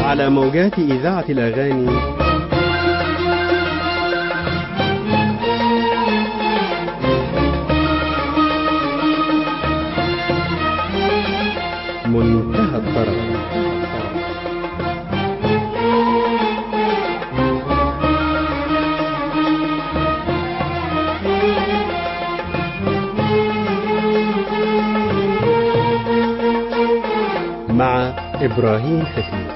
على موجات إذاعة الأغاني منتهى الطرب مع إبراهيم حفيظ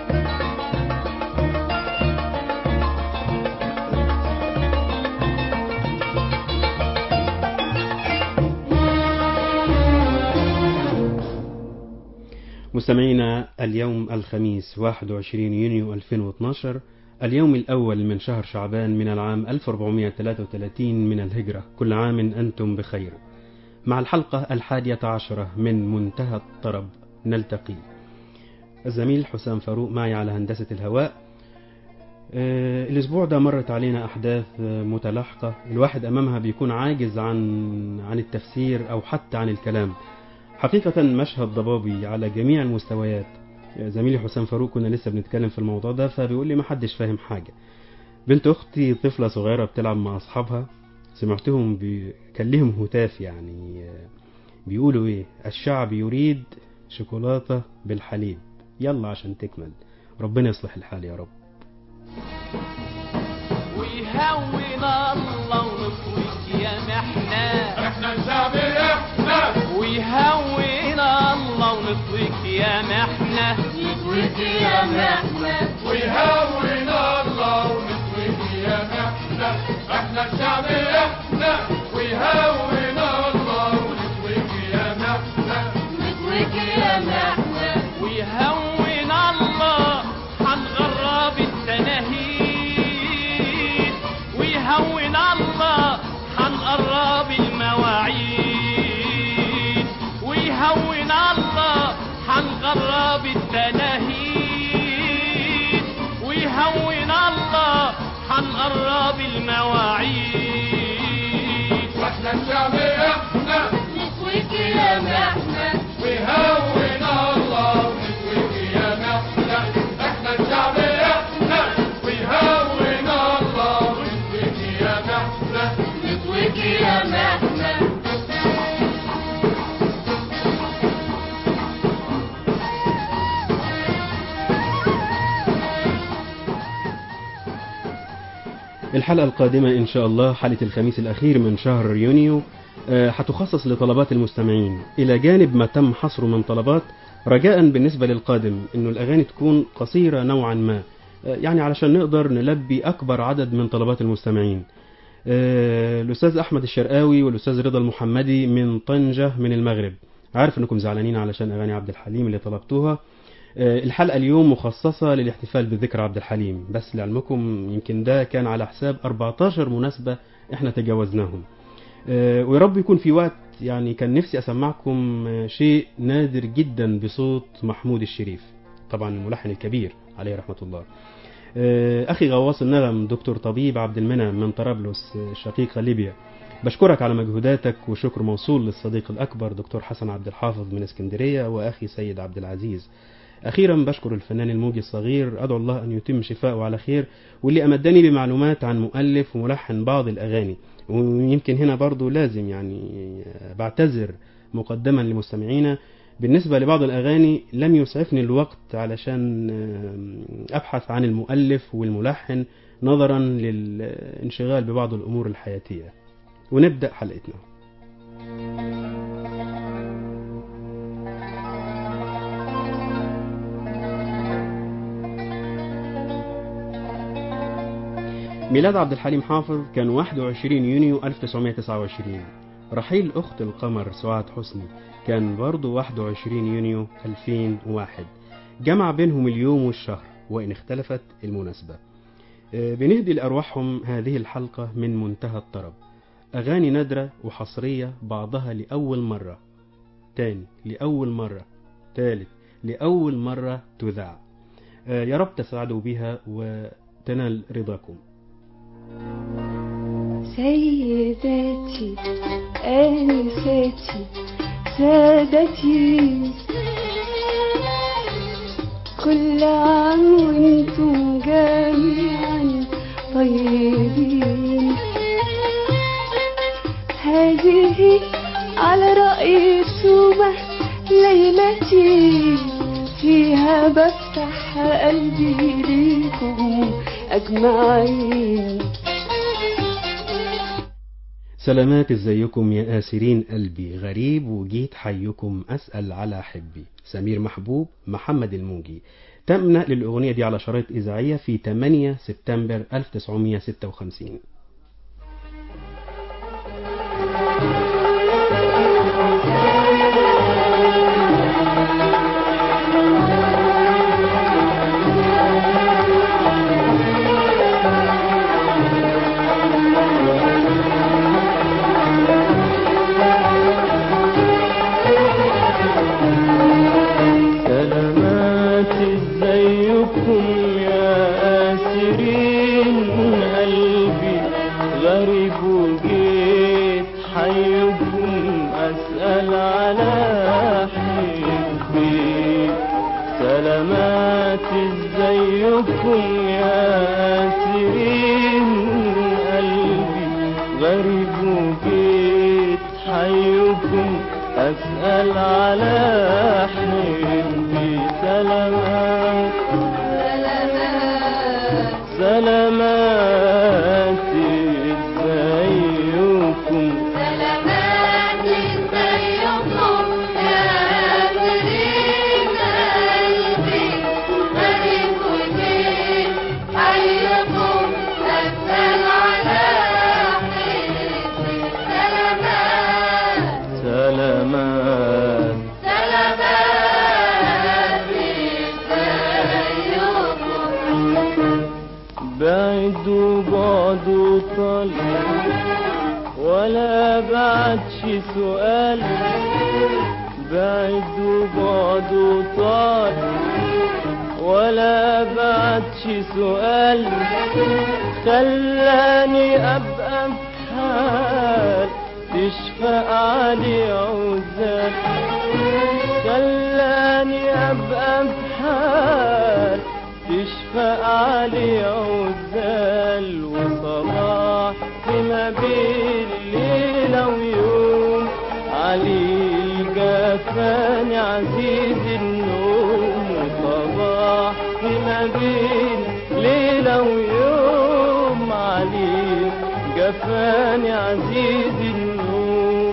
مستمعينا اليوم الخميس 21 يونيو 2012 اليوم الأول من شهر شعبان من العام 1433 من الهجرة كل عام أنتم بخير مع الحلقة الحادية عشرة من منتهى الطرب نلتقي الزميل حسام فاروق معي على هندسة الهواء آه، الأسبوع ده مرت علينا أحداث آه، متلاحقة الواحد أمامها بيكون عاجز عن عن التفسير أو حتى عن الكلام حقيقة مشهد ضبابي على جميع المستويات آه، زميلي حسام فاروق كنا لسه بنتكلم في الموضوع ده فبيقول لي محدش فاهم حاجة بنت أختي طفلة صغيرة بتلعب مع أصحابها سمعتهم بي... كان لهم هتاف يعني آه، بيقولوا إيه الشعب يريد شوكولاتة بالحليب يلا عشان تكمل ربنا يصلح الحال يا رب ويهون الله ونطويك يا محنا احنا الشعب احنا ويهون الله ونطويك يا محنا نطويك يا محمد ويهون الله ونطويك يا احنا احنا الشعب احنا ويهون الله ونطويك يا احنا نطويك يا محمد ويهون الله حنغرب التناهيد ويهون الله حنقرب المواعيد ويهون الله حنقرب التناهيد ويهون الله حنقرب المواعيد واحنا الشعب احنا نطويك يا محمد ويهون الله ونطويك يا احنا احنا الشعب احنا ويهون الله ونطويك يا احنا نطويك يا محمد الحلقة القادمة إن شاء الله حلقة الخميس الأخير من شهر يونيو آه، هتخصص لطلبات المستمعين إلى جانب ما تم حصره من طلبات رجاء بالنسبة للقادم إنه الأغاني تكون قصيرة نوعا ما آه، يعني علشان نقدر نلبي أكبر عدد من طلبات المستمعين آه، الأستاذ أحمد الشرقاوي والأستاذ رضا المحمدي من طنجة من المغرب عارف إنكم زعلانين علشان أغاني عبد الحليم اللي طلبتوها آه، الحلقة اليوم مخصصة للاحتفال بذكرى عبد الحليم بس لعلمكم يمكن ده كان على حساب 14 مناسبة احنا تجاوزناهم آه، ويا رب يكون في وقت يعني كان نفسي أسمعكم آه، شيء نادر جدا بصوت محمود الشريف طبعا الملحن الكبير عليه رحمة الله آه، أخي غواص النغم دكتور طبيب عبد المنعم من طرابلس آه، شقيقة ليبيا بشكرك على مجهوداتك وشكر موصول للصديق الأكبر دكتور حسن عبد الحافظ من اسكندرية وأخي سيد عبد العزيز أخيرا بشكر الفنان الموجي الصغير أدعو الله أن يتم شفاءه على خير واللي أمدني بمعلومات عن مؤلف وملحن بعض الأغاني ويمكن هنا برضو لازم يعني بعتذر مقدما لمستمعينا بالنسبة لبعض الأغاني لم يسعفني الوقت علشان أبحث عن المؤلف والملحن نظرا للانشغال ببعض الأمور الحياتية ونبدأ حلقتنا ميلاد عبد الحليم حافظ كان 21 يونيو 1929 رحيل أخت القمر سعاد حسني كان برضه 21 يونيو 2001 جمع بينهم اليوم والشهر وإن اختلفت المناسبة آه، بنهدي لأرواحهم هذه الحلقة من منتهى الطرب أغاني نادرة وحصرية بعضها لأول مرة تاني لأول مرة تالت لأول مرة تذاع آه، يا رب تسعدوا بها وتنال رضاكم سيداتي آنستي سادتي كل عام وانتم جميعا طيبين هذه على رأي سومة ليلتي فيها بفتح قلبي ليكم أجمعين سلامات ازيكم يا آسرين قلبي غريب وجيت حيكم أسأل على حبي سمير محبوب محمد الموجي تم نقل الأغنية دي على شرايط إذاعية في 8 سبتمبر 1956 سلامات ازيكم يا آسرين قلبي غريب وجيت حيكم أسأل على حبي سلامات ازيكم يا آسرين قلبي غريب وجيت حيكم أسأل على حبي سلامات سلامات ازيكم سلامات ازيكم يا آسرين قلبي غريب وجيت حيكم أسأل على حبي سلامات سلامات سلامات ازيكم بعد وبعد وطال ولا بعدش سؤال بعد وبعد وطال ولا بعدش سؤال خلاني ابقى في حال تشفق علي عزال خلاني ابقى في حال تشفق علي عزال وصباح ما بين ليلة ويوم علي الجفاني عزيز النوم وصباح ما بين ليلة ويوم علي جفاني عزيز النوم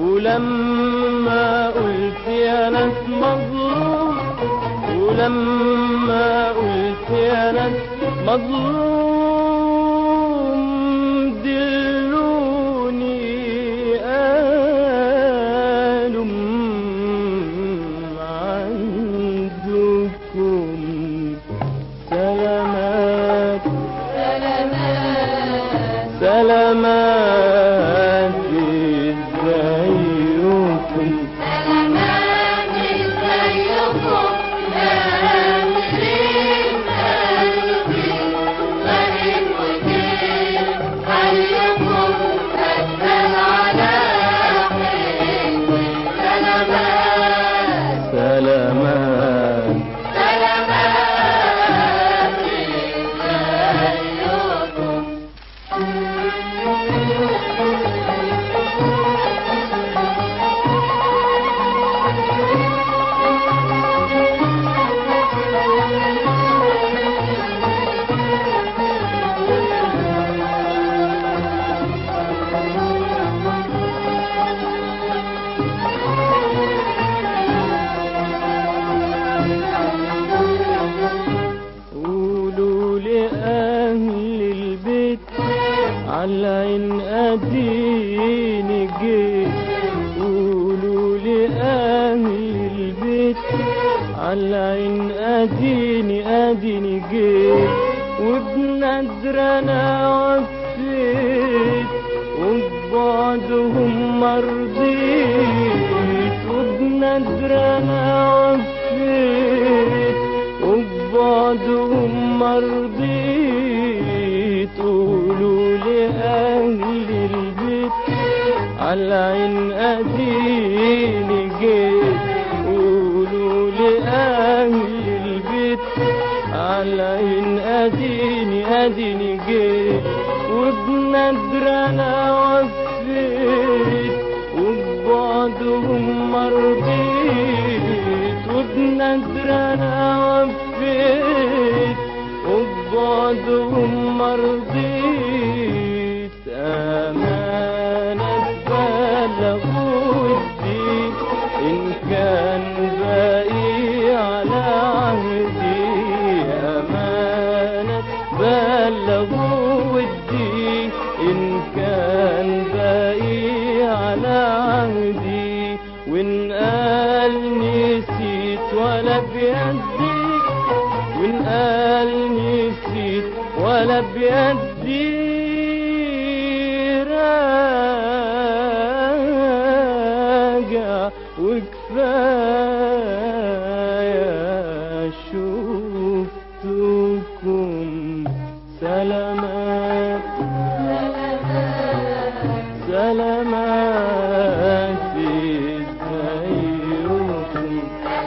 ولما قلت يا ناس مظلوم ولما قلت يا ناس مظلوم دلوني قالوا عندكم سلامات سلامات سلامات ازيكم سلامات ازيكم يا آسرين قلبي غريب وجيت حيكم أسأل على حبي سلامات سلامات سلامات ازيكم قولوا لأهل البيت على عين أديني جيت قولوا لأهل البيت على عين أديني أديني جيت وبندر أنا وفيت وبعدهم مرضيت وبندر أنا وفيت وبعدهم مرضيت قولوا لأهل البيت على عين أديني جيت قولوا لأهل البيت اديني اديني جيت وبندر انا وفيت وببعدهم مرضيت وبندر انا وفيت وببعدهم مرضيت امانة بلغ ودي ان كان باقي على عهدي امانة بلغ ودي ان كان باقي على عهدي وان قال نسيت ولا بيدي وإن قال نسيت ولا بيدي راجع وكفاية شفتكم سلامات سلامات ازيكم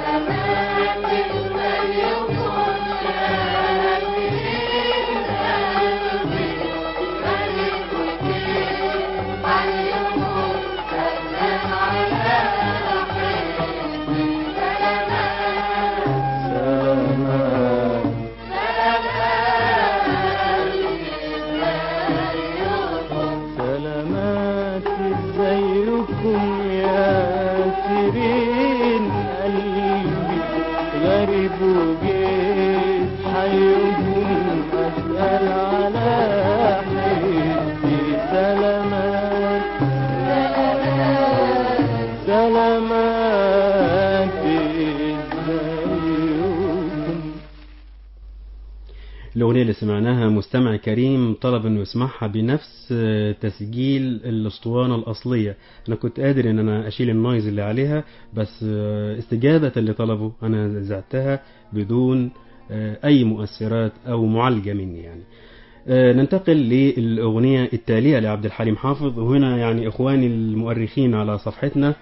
سلامات سلامات ازيكم يا سيرين قلبي غريب وجيت حيكم اسال على حبي سلامات سلامات ازيكم الأغنية اللي سمعناها مستمع كريم طلب إنه يسمعها بنفس آه، تسجيل الأسطوانة الأصلية أنا كنت قادر إن أنا أشيل النويز اللي عليها بس آه، استجابة لطلبه أنا زعتها بدون آه، أي مؤثرات أو معالجة مني يعني آه، ننتقل للأغنية التالية لعبد الحليم حافظ وهنا يعني إخواني المؤرخين على صفحتنا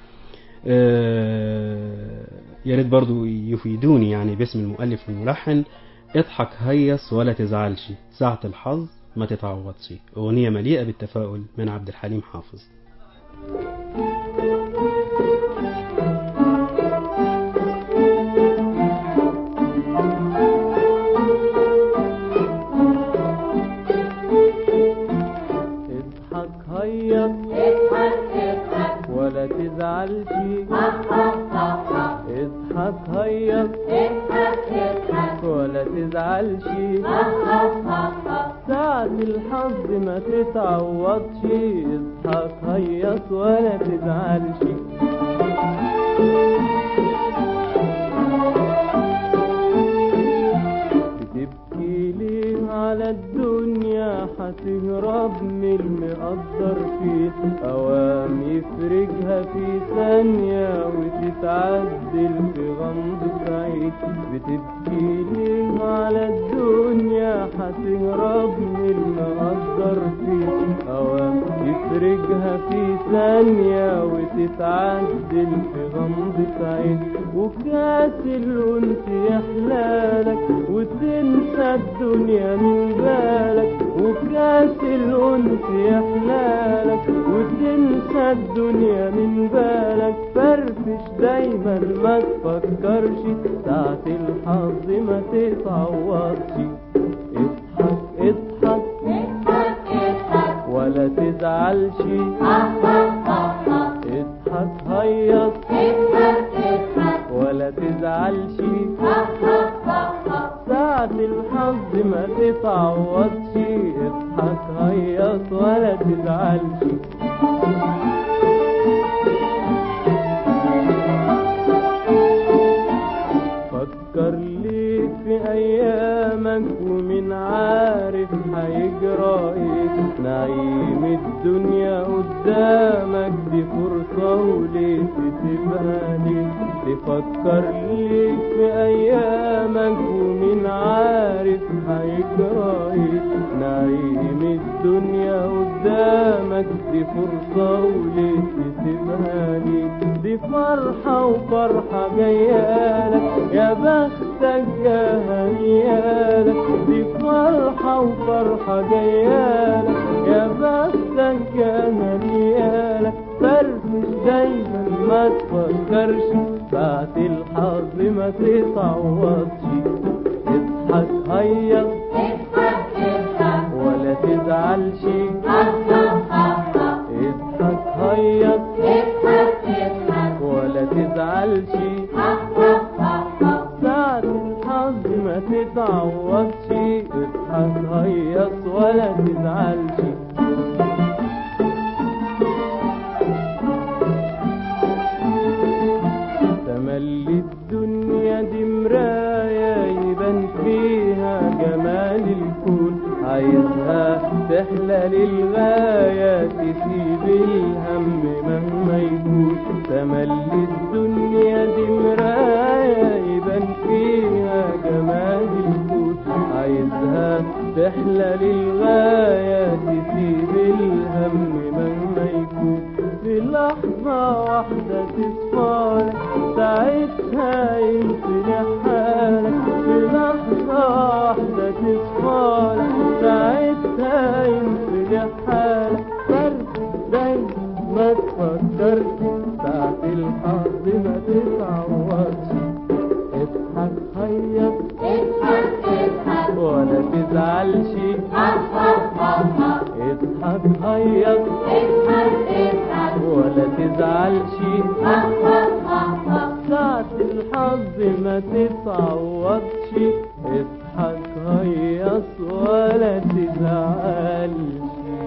آه، يا ريت برضو يفيدوني يعني باسم المؤلف والملحن اضحك هيص ولا تزعلش ساعة الحظ ما تتعوضش أغنية مليئة بالتفاؤل من عبد الحليم حافظ اضحك هيص ولا تزعلش اضحك هيص ولا تزعلش ساعة الحظ ما تتعوضش اضحك هيص ولا تزعلش بتبكي ليه على الدنيا هتهرب من المقدر فيه أوام يفرجها في ثانية وتتعدل في غمضة عين بتبكي ليه على الدنيا هتهرب من المقدر فيه أوام يفرجها في ثانية وتتعدل في غمضة عين وكاس الأنس يحلالك وتنسى الدنيا من بالك وكاس الأنس يحلالك وتنسى الدنيا من بالك فرفش دايما ما تفكرش ساعة الحظ ما تتعوضش اضحك اضحك ولا تزعلش اضحك هيص ولا تزعلش ساعة الحظ ما تتعوضش اضحك هيص ولا تزعلش فكر ليه في ايامك ومن عارف هيجرى ايه نعيم الدنيا قدامك دي فرصة وليه تسيبها ليه تفكر ليه في ايامك ومن عارف هيجرى ايه نعيم الدنيا قدامك دي فرصة وليه تسيبها ليه دي فرحة وفرحة جايالك يا بختك يا هنيالك دي فرحة فرحة وفرحة جايالك يا بختك يا مليالك فرفش دايما ما تفكرش ساعة الحظ ما تتعوضش اضحك هيص ولا تزعلش اضحك هيص ولا تزعلش ساعة الحظ ما تتعوضش اضحك هيص ولا تزعلش تملي الدنيا دي مراية يبان فيها جمال الكون عايزها تحلى للغاية تسيب الهم مهما يكون تملي الدنيا دي مراية يبان فيها جمال الكون عايزها تحلى للغاية تسيب الهم مهما يكون في لحظة واحدة تصفالك ساعتها ينفلح حالك في لحظة واحدة تصفالك ساعتها ينفلح حالك فرق دايما ما تفكرش ساعة الحظ ما تتعوضش اضحك هيص ولا تزعلش اضحك هيص ولا تزعلش ساعة الحظ ما تتعوضش اضحك هيص ولا تزعلش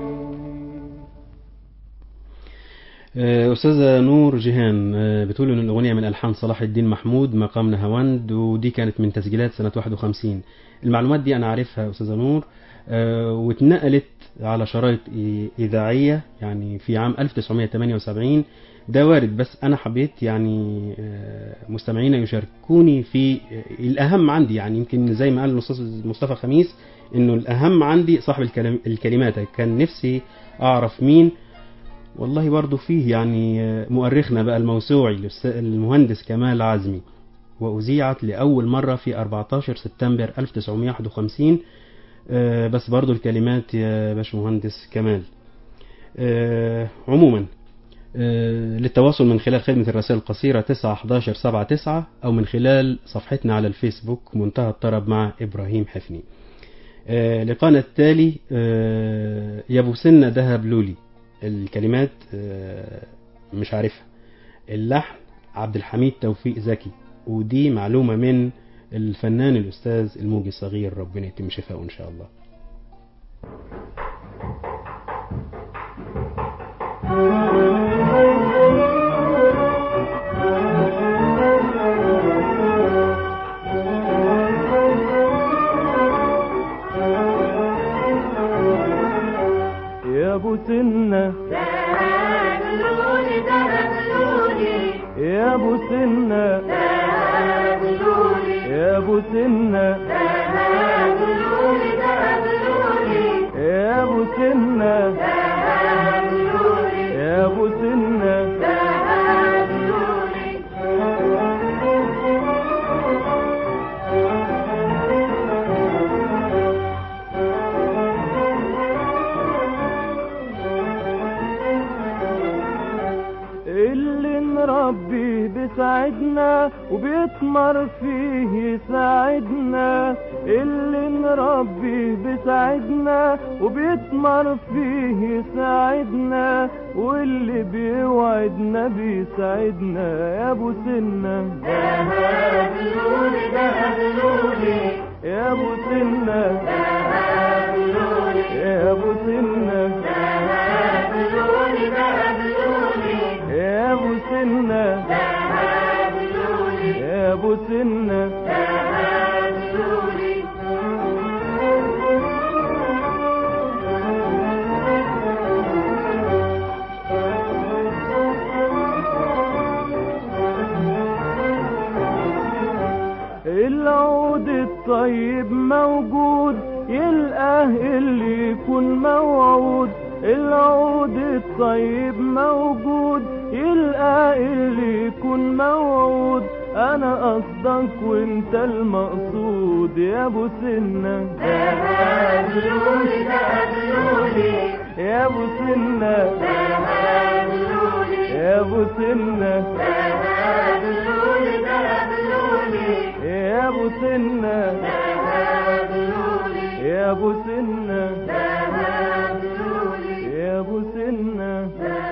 آه، أستاذة نور جيهان آه، بتقول إن الأغنية من ألحان صلاح الدين محمود مقام نهاوند ودي كانت من تسجيلات سنة 51 المعلومات دي أنا عارفها أستاذة نور آه، واتنقلت على شرايط إي- إذاعية يعني في عام 1978 ده وارد بس أنا حبيت يعني آه، مستمعينا يشاركوني في آه، الأهم عندي يعني يمكن زي ما قال الأستاذ مصطفى خميس إنه الأهم عندي صاحب الكلام- الكلمات كان نفسي أعرف مين والله برضو فيه يعني مؤرخنا بقى الموسوعي الأستاذ- المهندس كمال عزمي وأذيعت لأول مرة في 14 سبتمبر 1951 آه، بس برضو الكلمات يا باشمهندس كمال آه، عموما آه، للتواصل من خلال خدمة الرسائل القصيرة 9 11 7 9 أو من خلال صفحتنا على الفيسبوك منتهى الطرب مع إبراهيم حفني آه، لقاءنا التالي آه، يا ابو سنة دهب لولي الكلمات آه، مش عارفها اللحن عبد الحميد توفيق زكي ودي معلومة من الفنان الأستاذ الموجي الصغير ربنا يتم شفاءه إن شاء الله يا ابو سنة يا ابو سنة يا ابو سنة يا ابو سنة يا ابو سنة اللي نربيه بيساعدنا وبيثمر فيه يساعدنا اللي نربيه بيساعدنا وبيثمر فيه يساعدنا واللي بيوعدنا بيساعدنا يا ابو سنة يا ابو سنة يا ابو سنة يا ابو سنة يا ابو سنة العود الطيب موجود يلقاه اللي يكون موعود العود الطيب موجود يلقى اللي يكون موعود انا قصدك وانت المقصود يا ابو سنة يا ابو سنة يا ابو سنة يا ابو سنة يا ابو سنة يا ابو سنة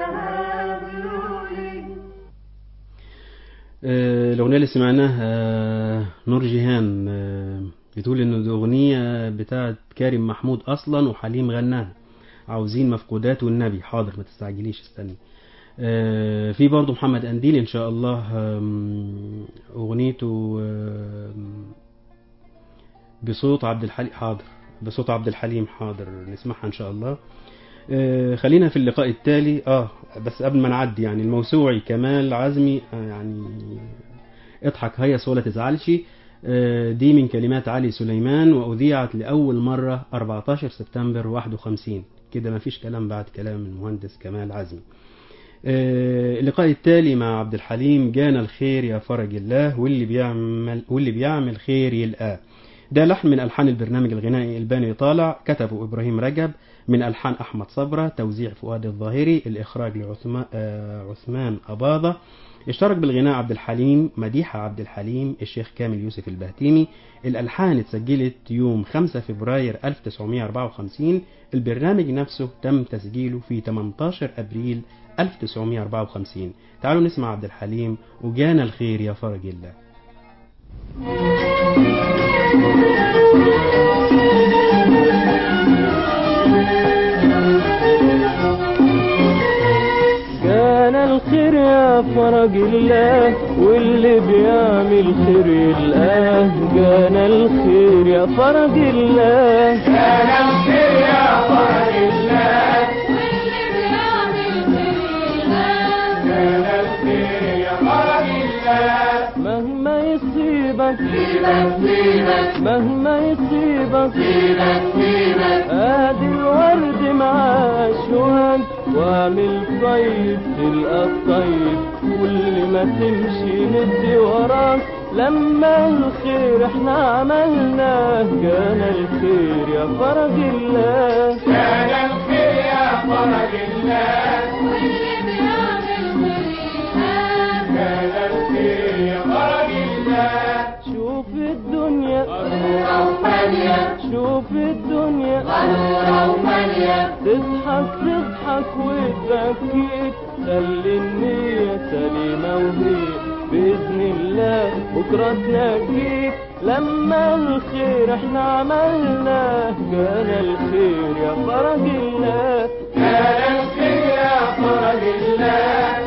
آه، الأغنية اللي سمعناها آه، نور جيهان آه، بتقول إن دي أغنية بتاعت كريم محمود أصلا وحليم غناها عاوزين مفقودات والنبي حاضر ما تستعجليش استني آه، في برضه محمد أنديل إن شاء الله آم، أغنيته آم، بصوت عبد الحليم حاضر بصوت عبد الحليم حاضر نسمعها إن شاء الله آه، خلينا في اللقاء التالي اه بس قبل ما نعدي يعني الموسوعي كمال عزمي آه، يعني اضحك هيص ولا تزعلش آه، دي من كلمات علي سليمان وأذيعت لأول مرة 14 سبتمبر 51 كده ما فيش كلام بعد كلام المهندس كمال عزمي آه، اللقاء التالي مع عبد الحليم جانا الخير يا فرج الله واللي بيعمل واللي بيعمل خير يلقاه ده لحن من ألحان البرنامج الغنائي الباني طالع كتبه إبراهيم رجب من ألحان أحمد صبرة توزيع فؤاد الظاهري الإخراج لعثمان آه، عثمان أباضة اشترك بالغناء عبد الحليم مديحة عبد الحليم الشيخ كامل يوسف البهتيمي الألحان اتسجلت يوم 5 فبراير 1954 البرنامج نفسه تم تسجيله في 18 أبريل 1954 تعالوا نسمع عبد الحليم وجانا الخير يا فرج الله كان الخير يا فرج الله واللي بيعمل خير يلقاه كان الخير يا فرج الله كان الخير يا فرج الله كان الخير يا فرج الله مهما يصيبك سيبك سيبك مهما يصيبك سيبك سيبك ادي الورد مع اشواك واعمل طيب تلقى الطيب كل ما تمشي ندي وراك لما الخير احنا عملناه كان الخير يا فرج الله كان الخير يا فرج الله كان الخير يا فرج الله شوف الدنيا ضرورة وفانية شوف الدنيا ضرورة وفانية تضحك تضحك وتبكيك خلي النية سليمة وهي بإذن الله بكرة تلاقيك لما الخير احنا عملناه كان الخير يا فرج الله كان الخير يا فرج الله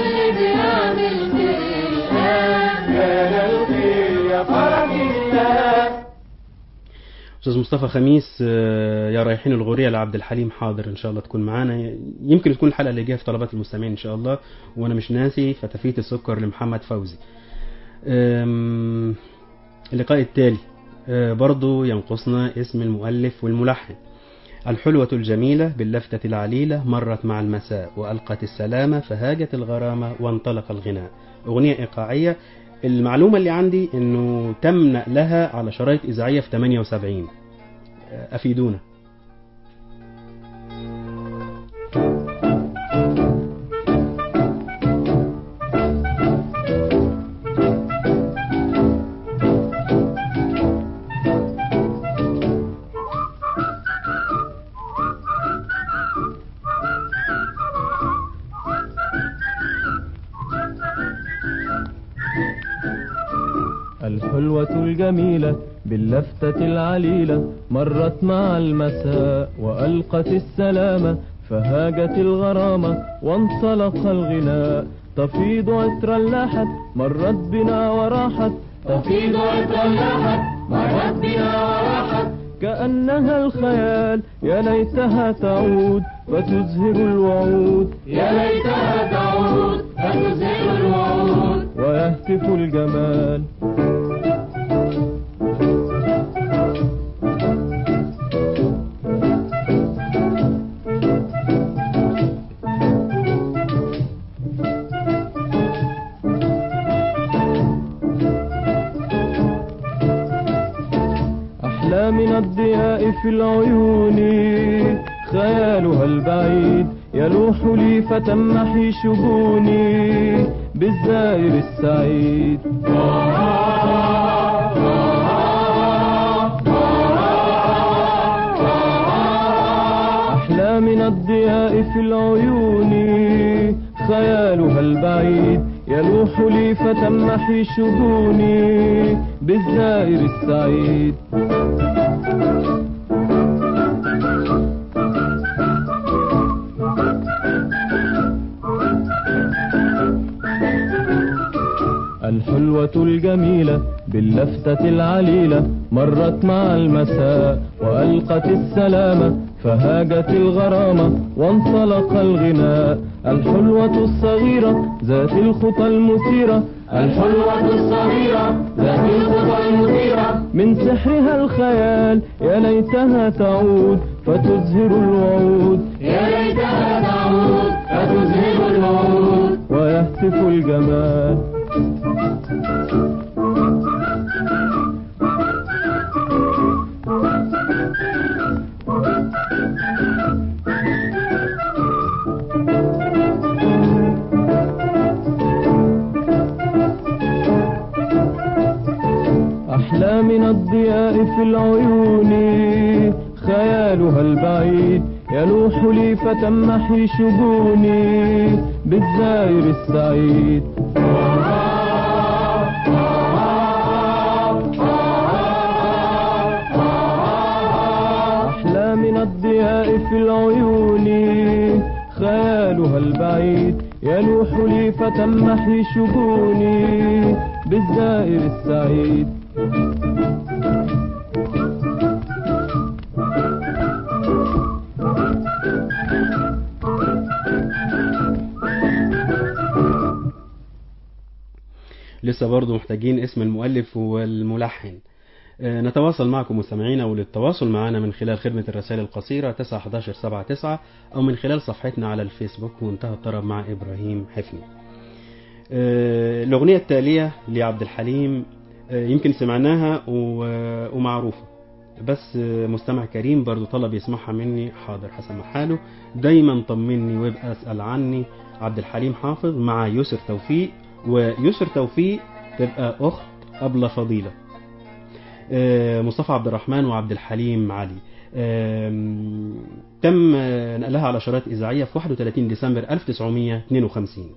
كان الخير يا فرج الله استاذ مصطفى خميس آه، يا رايحين الغورية لعبد الحليم حاضر ان شاء الله تكون معانا يمكن تكون الحلقه اللي جايه في طلبات المستمعين ان شاء الله وانا مش ناسي فتفيت السكر لمحمد فوزي آم، اللقاء التالي آه، برضو ينقصنا اسم المؤلف والملحن الحلوة الجميلة باللفتة العليلة مرت مع المساء وألقت السلامة فهاجت الغرامة وانطلق الغناء أغنية إيقاعية المعلومة اللي عندي أنه تم نقلها على شرايط إذاعية في 78 أفيدونا الحلوة الجميلة باللفتة العليلة مرت مع المساء وألقت السلامة فهاجت الغرامة وانطلق الغناء تفيض عطر اللحد مرت بنا وراحت تفيض عطر اللحد مرت بنا وراحت كأنها الخيال يا ليتها تعود فتزهر الوعود يا ليتها تعود فتزهر الوعود ويهتف الجمال الضياء في العيون خيالها البعيد يلوح لي فتمحي شجوني بالزائر السعيد أحلى من الضياء في العيون خيالها البعيد يلوح لي فتمحي شجوني بالزائر السعيد الحلوة الجميلة باللفتة العليلة مرت مع المساء وألقت السلامة فهاجت الغرامة وانطلق الغناء الحلوة الصغيرة ذات الخطى المثيرة الحلوة الصغيرة ذات الخطى المثيرة من سحرها الخيال يا ليتها تعود فتزهر الوعود يا ليتها تعود فتزهر الوعود ويهتف الجمال أحلى من الضياء في العيون خيالها البعيد يلوح لي فتمحي شجوني بالزائر السعيد أحلى من الضياء في العيون خيالها البعيد يلوح لي فتمحي شجوني بالزائر السعيد لسه برضو محتاجين اسم المؤلف والملحن آه، نتواصل معكم مستمعينا وللتواصل معنا من خلال خدمة الرسائل القصيرة 91179 أو من خلال صفحتنا على الفيسبوك منتهى الطرب مع إبراهيم حفني آه، الأغنية التالية لعبد الحليم آه، يمكن سمعناها و- ومعروفة بس آه، مستمع كريم برضو طلب يسمعها مني حاضر هسمعها حاله دايما طمني وابقى اسأل عني عبد الحليم حافظ مع يسر توفيق ويسر توفيق تبقى أخت أبلة فضيلة آه، مصطفى عبد الرحمن وعبد الحليم علي آم، تم آه، نقلها على شرايط إذاعية في 31 ديسمبر 1952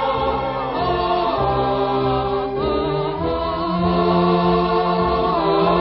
Oh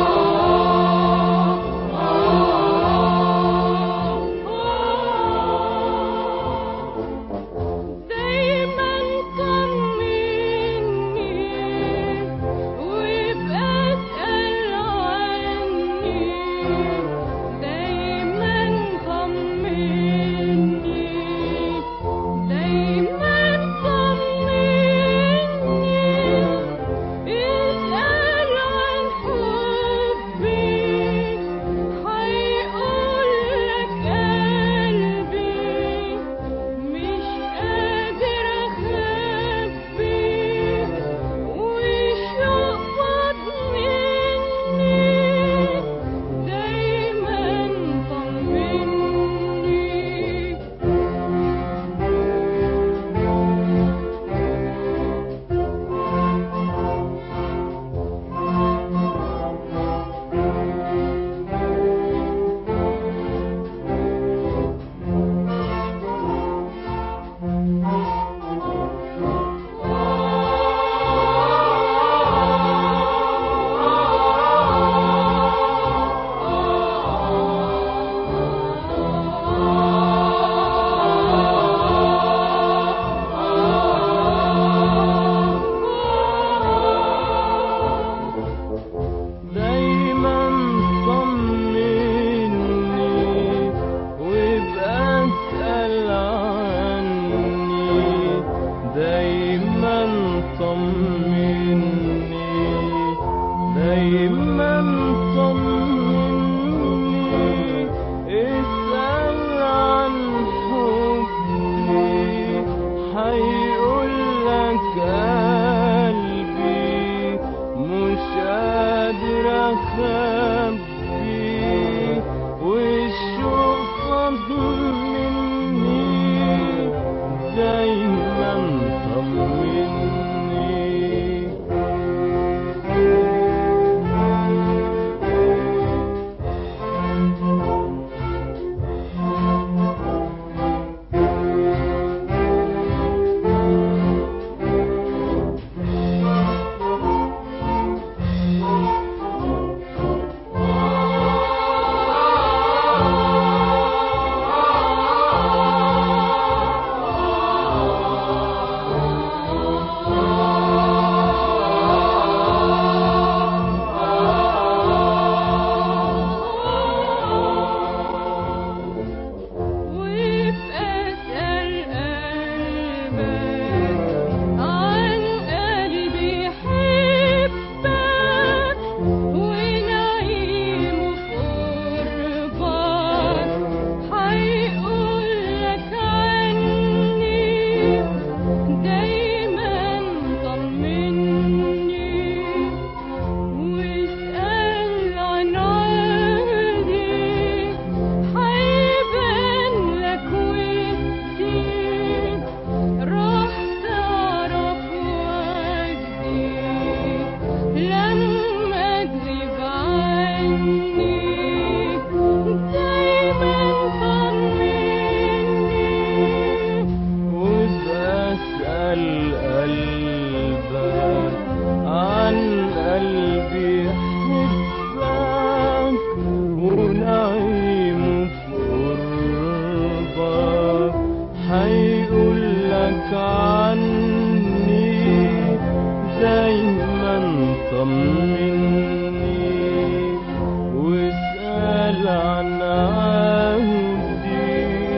عن عهدي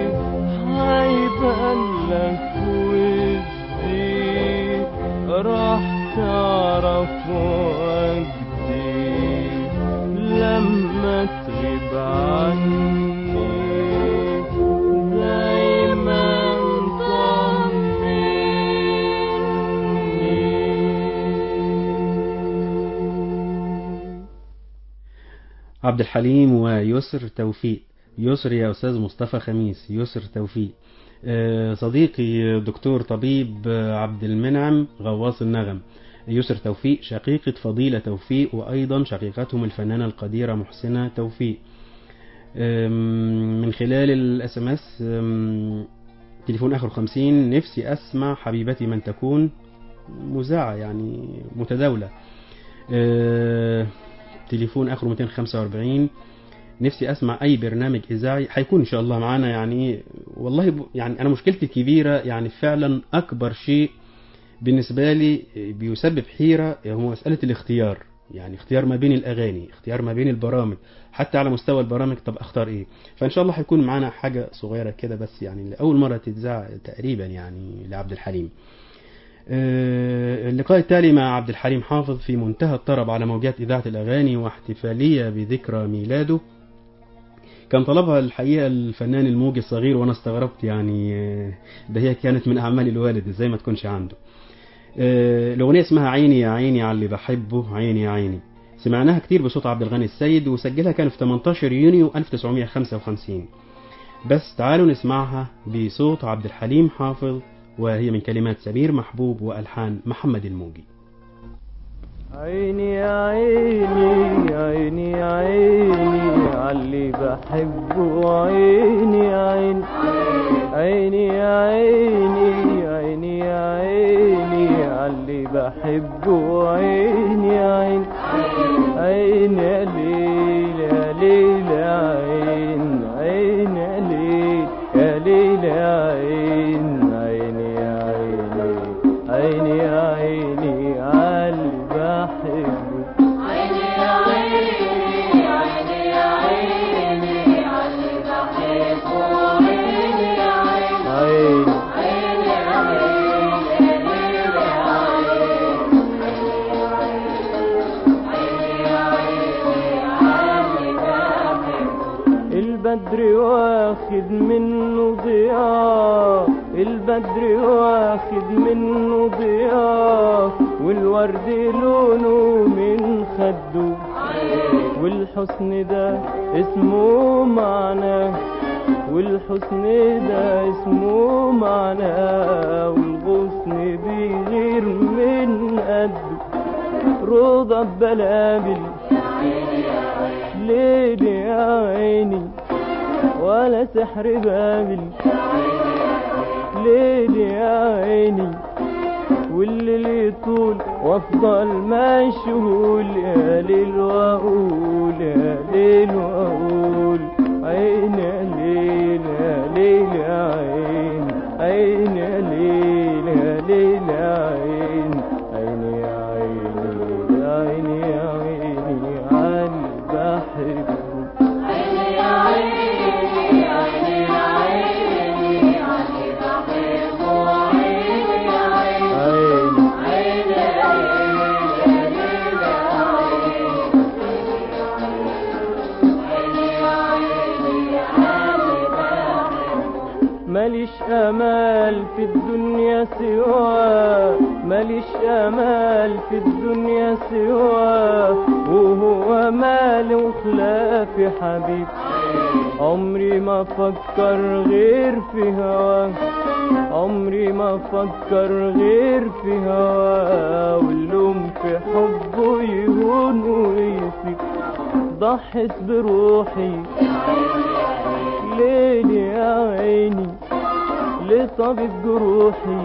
هيبان لك ودي راح تعرف وجدي لما تغيب عني دايما طمني عبد الحليم ويسر توفيق يسر يا أستاذ مصطفى خميس يسر توفيق آه، صديقي دكتور طبيب آه، عبد المنعم غواص النغم يسر توفيق شقيقة فضيلة توفيق وأيضا شقيقتهم الفنانة القديرة محسنة توفيق آم، من خلال الاس ام اس تليفون اخر 50 نفسي اسمع حبيبتي من تكون مذاعة يعني متداولة آه، تليفون اخره 245 نفسي اسمع اي برنامج اذاعي هيكون ان شاء الله معانا يعني والله ب... يعني انا مشكلتي الكبيره يعني فعلا اكبر شيء بالنسبه لي بيسبب حيره هو مساله الاختيار يعني اختيار ما بين الاغاني اختيار ما بين البرامج حتى على مستوى البرامج طب اختار ايه فان شاء الله هيكون معانا حاجه صغيره كده بس يعني لاول مره تتذاع تقريبا يعني لعبد الحليم آه، اللقاء التالي مع عبد الحليم حافظ في منتهى الطرب على موجات إذاعة الأغاني واحتفالية بذكرى ميلاده كان طلبها الحقيقة الفنان الموجي الصغير وأنا استغربت يعني آه، ده هي كانت من أعمال الوالد إزاي ما تكونش عنده آه، الأغنية اسمها عيني يا عيني على اللي بحبه عيني يا عيني سمعناها كتير بصوت عبد الغني السيد وسجلها كان في 18 يونيو 1955 بس تعالوا نسمعها بصوت عبد الحليم حافظ وهي من كلمات سمير محبوب وألحان محمد الموجي عيني يا عيني عيني يا عيني عاللي بحبه عيني يا عيني عيني يا عيني عيني يا عيني عاللي بحبه عيني يا عيني عيني يا ليل يا ليل يا عين عيني يا ليل يا ليل يا عين عيني يا عيني عيني يا عيني عاللي بحبه عيني البدر واخد منه ضياء البدر واخد منه ضياء والورد لونه من خده والحسن ده اسمه معنى والحسن ده اسمه معنى والغصن بيغير من قده رضا بلابل ليل يا عيني ولا سحر بابل ليل يا عيني والليل يطول وافضل مشغول يا ليل واقول يا ليل واقول عين يا ليل يا ليل يا عين عين يا ليل يا ليل يا عين عين يا عيني يا عيني يا عيني عالي بحبه عيني ماليش امال في الدنيا سواه ماليش امال في الدنيا سواه وهو مالي وخلافي حبيب عمري ما فكر غير في هواه عمري ما فكر غير في هواه واللوم في حبه يهون ويسيب ضحت بروحي ليل يا عيني لطبيب جروحي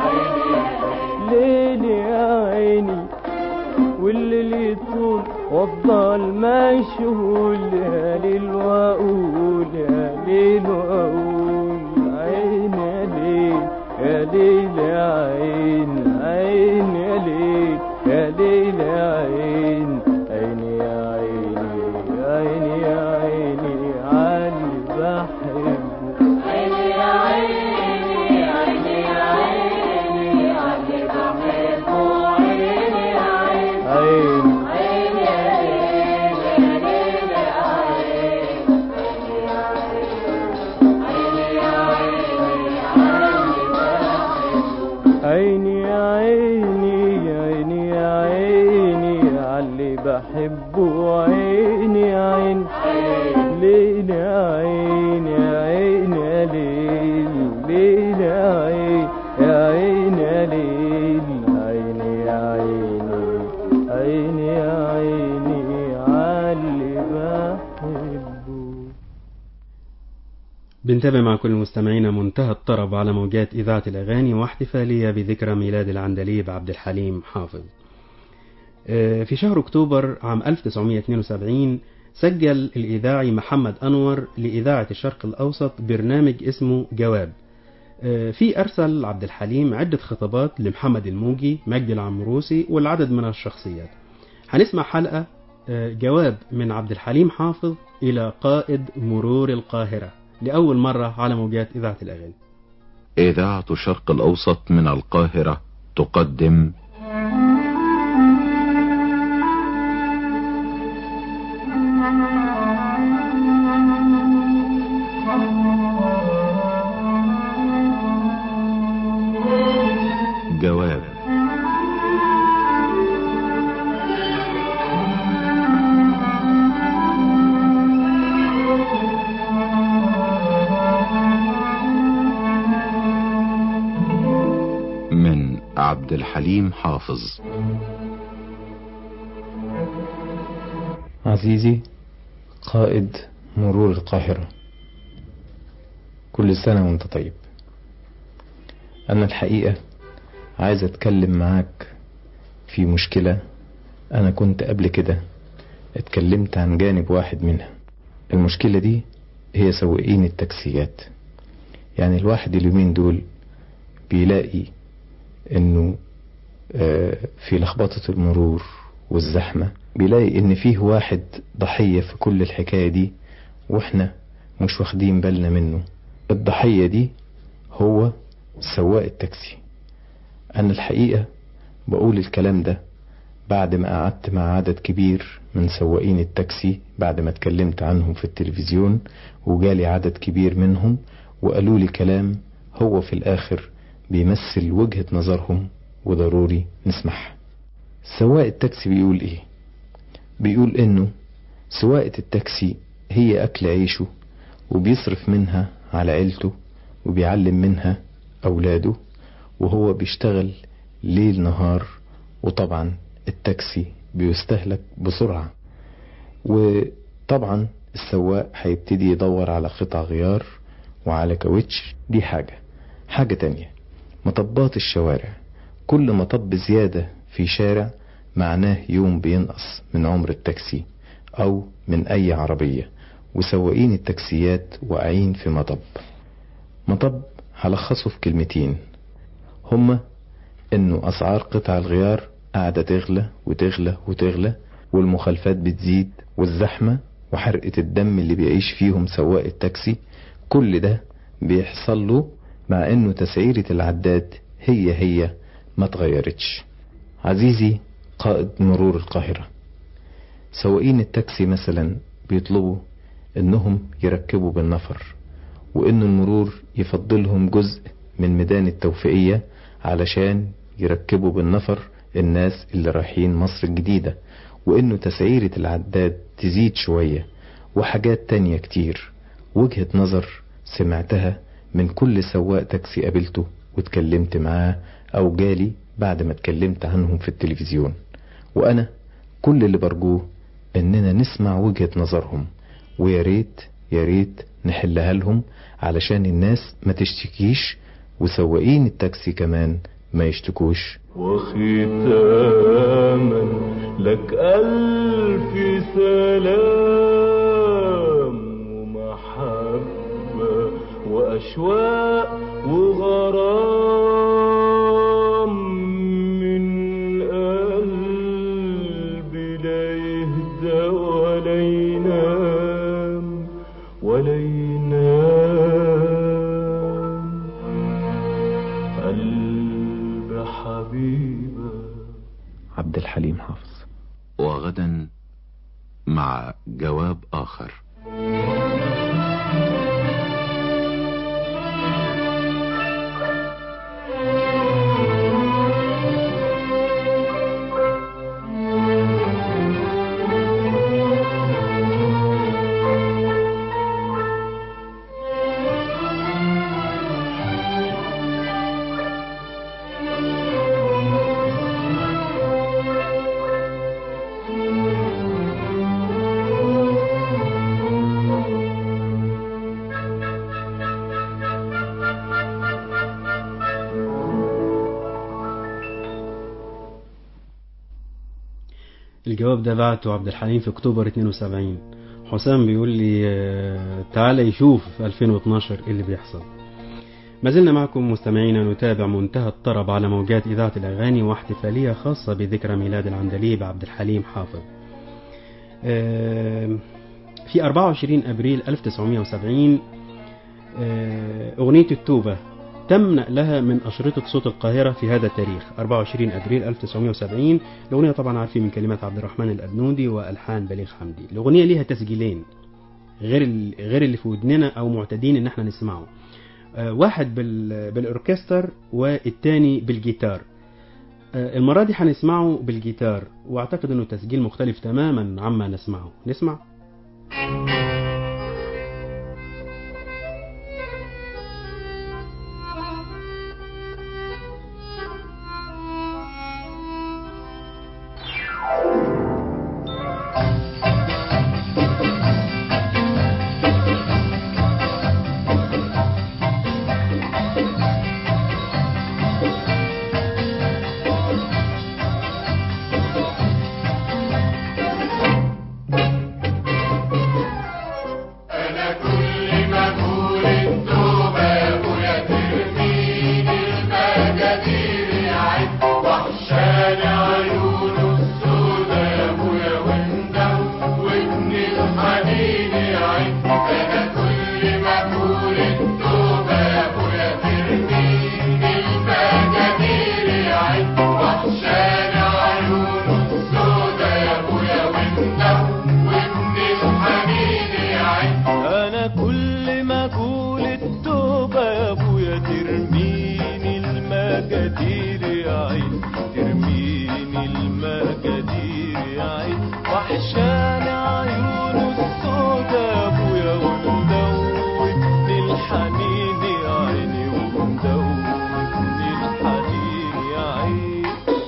ليل يا عيني والليل يطول وافضل مشغول يا ليل واقول يا ليل واقول عين يا ليل يا ليل يا عين عين يا ليل يا ليل يا عين عيني يا عيني عيني يا عيني بحبه عيني عين ليل يا عين يا عين يا ليل ليل يا عين يا عين يا ليل عيني يا عيني عيني يا عيني عاللي بحبه بنتابع مع كل المستمعين منتهى الطرب على موجات إذاعة الأغاني واحتفالية بذكرى ميلاد العندليب عبد الحليم حافظ آه، في شهر أكتوبر عام 1972 سجل الإذاعي محمد أنور لإذاعة الشرق الأوسط برنامج اسمه جواب آه، في أرسل عبد الحليم عدة خطابات لمحمد الموجي مجدي العمروسي والعدد من الشخصيات هنسمع حلقة آه، جواب من عبد الحليم حافظ إلى قائد مرور القاهرة لأول مرة على موجات إذاعة الأغاني إذاعة الشرق الأوسط من القاهرة تقدم جواب من عبد الحليم حافظ عزيزي قائد مرور القاهرة كل سنة وانت طيب أنا الحقيقة عايز أتكلم معاك في مشكلة أنا كنت قبل كده اتكلمت عن جانب واحد منها المشكلة دي هي سواقين التاكسيات يعني الواحد اليومين دول بيلاقي انه آه، في لخبطة المرور والزحمة بيلاقي ان فيه واحد ضحية في كل الحكاية دي واحنا مش واخدين بالنا منه الضحية دي هو سواق التاكسي انا الحقيقة بقول الكلام ده بعد ما قعدت مع عدد كبير من سواقين التاكسي بعد ما اتكلمت عنهم في التلفزيون وجالي عدد كبير منهم وقالوا لي كلام هو في الاخر بيمثل وجهة نظرهم وضروري نسمعها سواق التاكسي بيقول ايه بيقول انه سواقة التاكسي هي اكل عيشه وبيصرف منها على عيلته وبيعلم منها اولاده وهو بيشتغل ليل نهار وطبعا التاكسي بيستهلك بسرعة وطبعا السواق هيبتدي يدور على قطع غيار وعلى كاوتش دي حاجة حاجة تانية مطبات الشوارع كل مطب زيادة في شارع معناه يوم بينقص من عمر التاكسي أو من أي عربية وسواقين التاكسيات واقعين في مطب مطب هلخصه في كلمتين هما إنه أسعار قطع الغيار قاعدة تغلى وتغلى وتغلى والمخالفات بتزيد والزحمة وحرقة الدم اللي بيعيش فيهم سواق التاكسي كل ده بيحصل له مع انه تسعيرة العداد هي هي ما اتغيرتش عزيزي قائد مرور القاهرة سواقين التاكسي مثلا بيطلبوا انهم يركبوا بالنفر وان المرور يفضلهم جزء من ميدان التوفيقية علشان يركبوا بالنفر الناس اللي رايحين مصر الجديدة وانه تسعيرة العداد تزيد شوية وحاجات تانية كتير وجهة نظر سمعتها من كل سواق تاكسي قابلته واتكلمت معاه او جالي بعد ما اتكلمت عنهم في التلفزيون وانا كل اللي برجوه اننا نسمع وجهة نظرهم ويا ريت يا ريت نحلها لهم علشان الناس ما تشتكيش وسواقين التاكسي كمان ما يشتكوش وختاما لك ألف سلام ومحبة وأشواق وغرام من قلبي لا يهدى ولا ينام ولا ينام قلب حبيبه عبد الحليم حافظ وغدا مع جواب آخر الجواب ده بعته عبد الحليم في اكتوبر 72 حسام بيقول لي آه، تعالى يشوف في 2012 إيه اللي بيحصل ما زلنا معكم مستمعينا نتابع منتهى الطرب على موجات إذاعة الأغاني واحتفالية خاصة بذكرى ميلاد العندليب عبد الحليم حافظ آه، في 24 أبريل 1970 آه، أغنية التوبة تم نقلها من أشرطة صوت القاهرة في هذا التاريخ 24 أبريل 1970 الأغنية طبعا عارفين من كلمات عبد الرحمن الأبنودي وألحان بليغ حمدي الأغنية ليها تسجيلين غير ال- غير اللي في ودننا أو معتادين إن احنا نسمعه آه، واحد بال- بالأوركستر والتاني بالجيتار آه، المرة دي هنسمعه بالجيتار واعتقد انه تسجيل مختلف تماما عما نسمعه نسمع أنا كل ما أقول التوبة يا أبويا ترميني المجادير يعد وحشاني عيونه السودا يا أبويا ومدوبني الحنين يعد أنا كل ما أقول التوبة يا أبويا ترميني المجادير يعد وحشاني عيونه السودا يا أبويا ومدوبني الحنين يعد انا كل ما اقول التوبة يا ابويا ترميني المجادير يا عين ترميني المجادير يا عين وحشاني عيونه السودا يا ابويا ومدوبني الحنين يا عيني ومدوبني الحنين يا عين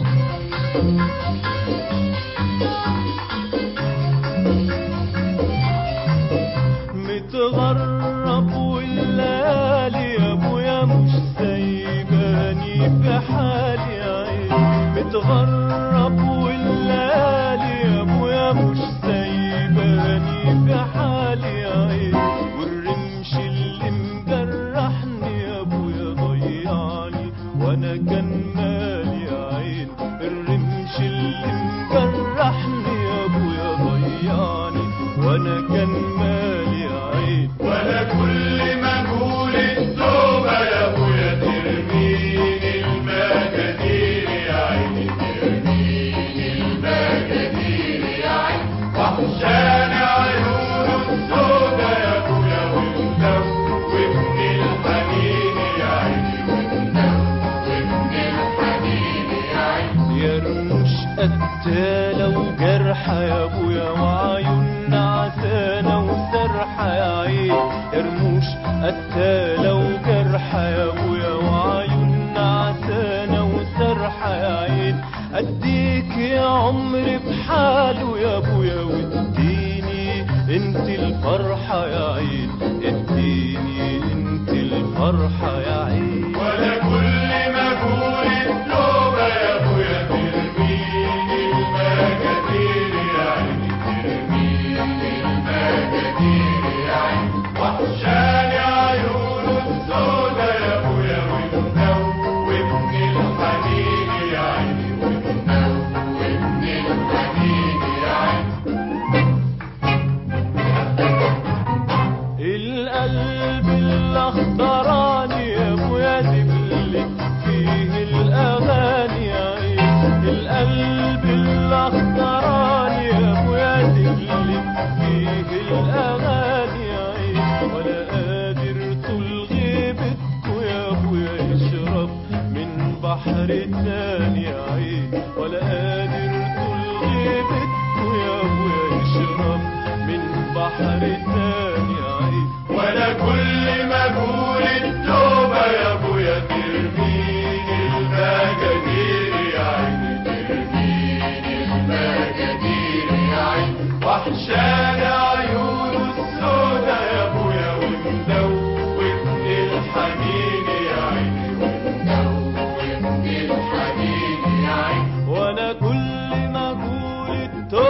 متغرب والليالي يا ابويا مش سايباني في حالي يا عين متغرب والليالي يا ابويا مش سايباني في حالي يا عين والرمش اللي مجرحني يا ابويا ضيعني وانا كان مالي يا عين الرمش اللي مجرحني يا ابويا ضيعني وانا كان مالي يا عين ولا كل ما اقول التوبة يا ابويا ترميني المجادير يا عيني ترميني المجادير يا عيني وحشاني عيونه السودا يا ابويا ومدوبني الحنين يا عيني ومدوبني الحنين يا عيني يا رموش قتالة وجرحة يا ابويا وعيون نعسانة وسرحة يا عين يا رموش قتالة وجرحة يا ابويا وعيون نعسانة وسرحة يا عين اديك يا عمري بحاله يا ابويا واديني انت الفرحة يا عين اديني انت الفرحة يا عين ولا كل ما اقول التوبة يا ابويا ترميني المجادير يا عيني ترميني المجادير يا عيني وحشاني عيونه السودا يا ابويا ومدوبني الحنين يا عيني ومدوبني الحنين يا عيني القلب الاخضراني يا ابويا دبلت فيه الاغاني يا عين القلب الاخضراني يا ابويا دبلت فيه الاغاني يا عين ولا قادر طول غيبتكوا يا ابويا يشرب من بحر تاني يا عين ولا قادر طول غيبتكوا يا ابويا يشرب من بحر تاني يا عين ولا كل ما اقول التوبة يا ابويا ترميني المجادير يا عيني ترميني المجادير يا عيني وحشاني عيونه السودا يا ابويا ومدوبني الحنين يا عيني ومدوبني الحنين يا عيني وانا كل ما اقول التوبة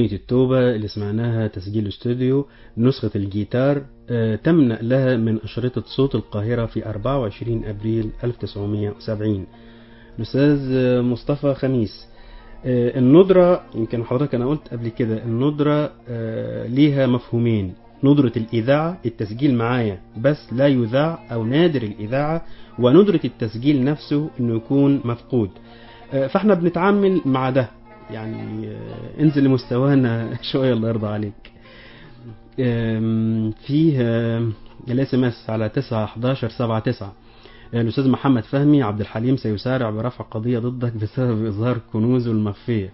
أغنية التوبة اللي سمعناها تسجيل استوديو نسخة الجيتار آه، تم نقلها من أشرطة صوت القاهرة في 24 أبريل 1970 الأستاذ آه، مصطفى خميس آه، الندرة يمكن حضرتك أنا قلت قبل كده الندرة آه، ليها مفهومين ندرة الإذاعة التسجيل معايا بس لا يذاع أو نادر الإذاعة وندرة التسجيل نفسه إنه يكون مفقود آه، فاحنا بنتعامل مع ده يعني آه، انزل لمستوانا شوية الله يرضى عليك آم، فيه الاس ام اس على 9 11 7 9 الأستاذ محمد فهمي عبد الحليم سيسارع برفع قضية ضدك بسبب إظهار كنوزه المخفية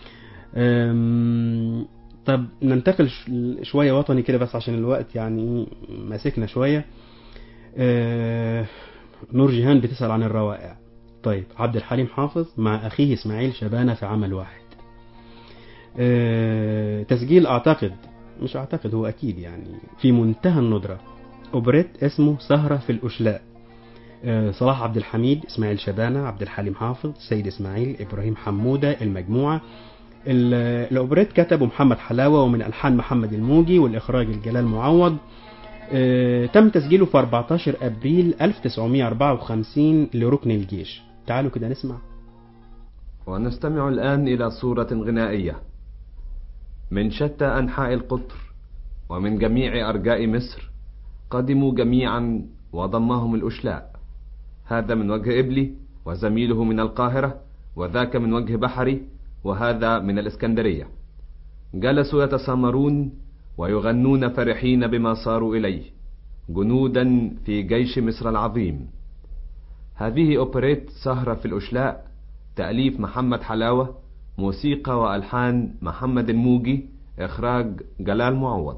أم، طب ننتقل ش- شوية وطني كده بس عشان الوقت يعني ماسكنا شوية أه، نور جيهان بتسأل عن الروائع طيب عبد الحليم حافظ مع أخيه إسماعيل شبانة في عمل واحد أه، تسجيل أعتقد مش أعتقد هو أكيد يعني في منتهى الندرة أوبريت اسمه سهرة في الأشلاء آه، صلاح عبد الحميد اسماعيل شبانة عبد الحليم حافظ سيد اسماعيل ابراهيم حمودة المجموعة ال- الاوبريت كتبه محمد حلاوة ومن الحان محمد الموجي والاخراج الجلال معوض آه، تم تسجيله في 14 ابريل 1954 لركن الجيش تعالوا كده نسمع ونستمع الآن إلى صورة غنائية من شتى أنحاء القطر ومن جميع أرجاء مصر قدموا جميعا وضمهم الأشلاء هذا من وجه إبلي وزميله من القاهرة وذاك من وجه بحري وهذا من الإسكندرية جلسوا يتسامرون ويغنون فرحين بما صاروا إليه جنودا في جيش مصر العظيم هذه أوبريت سهرة في الأشلاء تأليف محمد حلاوة موسيقى وألحان محمد الموجي إخراج جلال معوض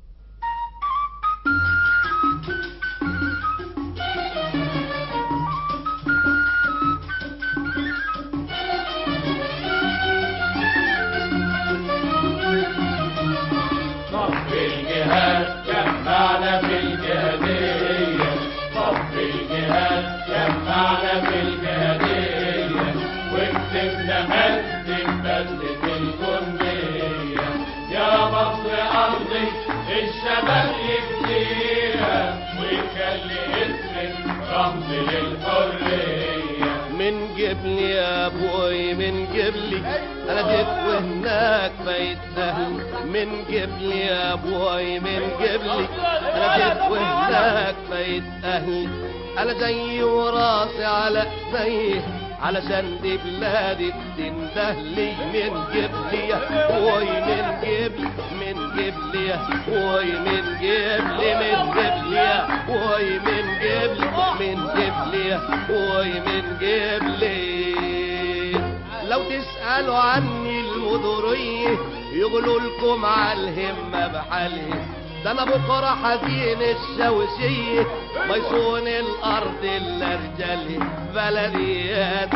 صف الجهاد جمعنا في الجهادية صف الجهاد جمعنا في الجهادية وكسبنا مجد ببلدة الجندية يا مصر أرضي الشباب يبنيها ويخلي اسمك رمز للحرية من جبلي يا ابوي من جبلي انا جيت وهناك بيت اهلي من جبلي يا ابوي من جبلي انا جيت وهناك بيت اهلي انا جاي وراسي على ايديه علشان دي بلادي تندهلي من جبلي يا ابوي من جبلي من جبلي يا ابوي من جبلي من جبلي يا ابوي من جبلي من جبلي يا ابوي من جبلي لو تسألوا عني المدورية يقولوا لكم على الهمة بحالها ده انا بكرة حزين الشوشية ما يصون الارض الا رجالها بلديات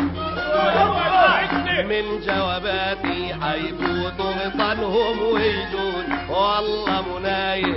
من جواباتي حيفوتوا غطانهم ويجون والله مناية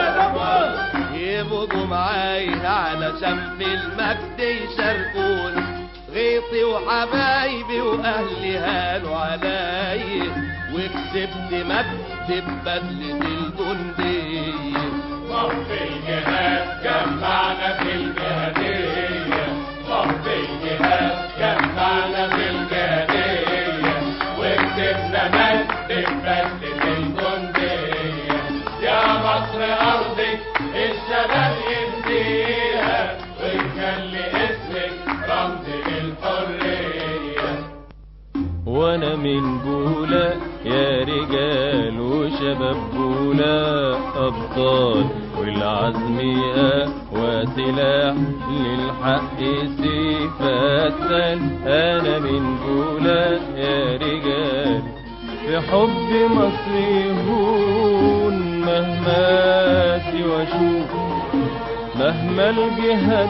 يبقوا معايا علشان في المجد يشاركوني غيطي وحبايبي واهلي هانوا عليا وكسبت مجد ببدلة الجندية صف الجهاد جمعنا في الجهادية صف الجهاد جمعنا في الجهادية وكسبنا مجد ببلدة الجندية يا مصر أرضي الشباب يبنيها ويخلي اسمك رمز للحرية وانا من بولا يا رجال وشباب بولا ابطال والعزم اقوى سلاح للحق سيف السل انا من بولا يا رجال في حب مصر يهون مهما سوى شوف مهما الجهاد